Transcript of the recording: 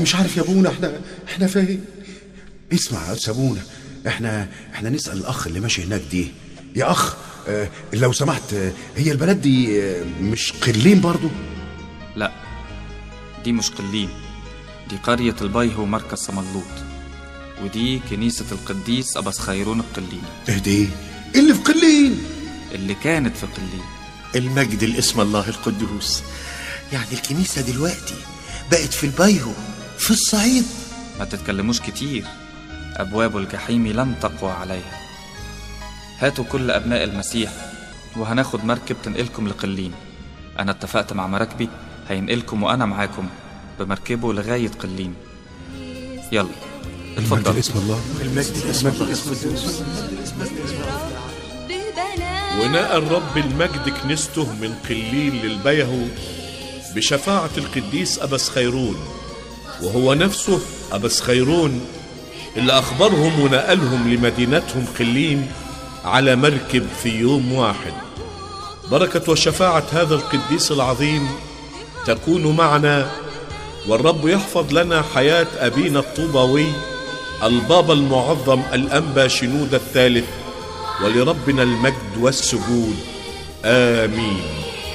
مش عارف يا ابونا احنا احنا فين اسمع يا سابونا احنا احنا نسال الاخ اللي ماشي هناك دي يا اخ اه لو سمحت اه هي البلد دي اه مش قلين برضو لا دي مش قليم دي قرية البيهو مركز سملوط ودي كنيسة القديس أبس خيرون القليني ايه دي اللي في قلين اللي كانت في قليم المجد لاسم الله القدوس يعني الكنيسة دلوقتي بقت في البيهو في الصعيد ما تتكلموش كتير أبواب الجحيم لن تقوى عليها هاتوا كل أبناء المسيح وهناخد مركب تنقلكم لقلين أنا اتفقت مع مراكبي هينقلكم وأنا معاكم بمركبه لغاية قلين يلا اتفضل اسم الله ونقل رب المجد كنيسته من قليل للبيهو بشفاعة القديس أبس خيرون وهو نفسه أبس خيرون اللي أخبرهم ونقلهم لمدينتهم قليم على مركب في يوم واحد بركة وشفاعة هذا القديس العظيم تكون معنا والرب يحفظ لنا حياة أبينا الطوباوي البابا المعظم الأنبا شنود الثالث ولربنا المجد والسجود آمين